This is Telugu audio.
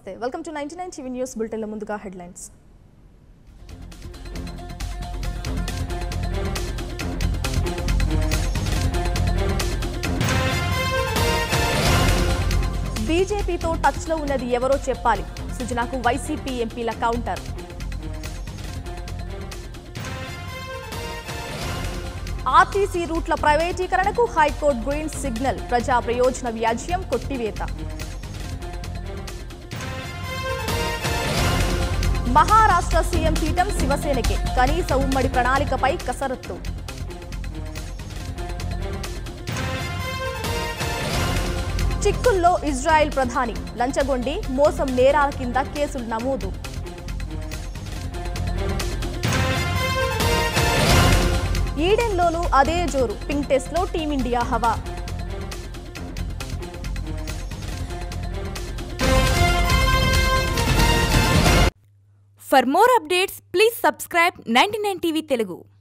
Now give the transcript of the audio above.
నమస్తే welcome to ninety nine TV news బులెటిన్ల ముందుగా హెడ్లైన్స్ బీజేపీతో టచ్లో ఉన్నది ఎవరో చెప్పాలి సుజనాకు వైసీపీ ఎంపీల కౌంటర్ ఆర్టీసీ రూట్ల ప్రైవేటీకరణకు హైకోర్టు గ్రీన్ సిగ్నల్ ప్రజా ప్రయోజన వ్యాజ్యం కొట్టివేత మహారాష్ట్ర సీఎం పీఠం శివసేనకే కనీస ఉమ్మడి ప్రణాళికపై కసరత్తు చిక్కుల్లో ఇజ్రాయెల్ ప్రధాని లంచగొండి మోసం నేరాల కింద కేసులు నమోదు ఈడెన్లోనూ అదే జోరు పింక్ టెస్ట్లో టీమిండియా హవా For more updates, please subscribe 99 TV Telugu.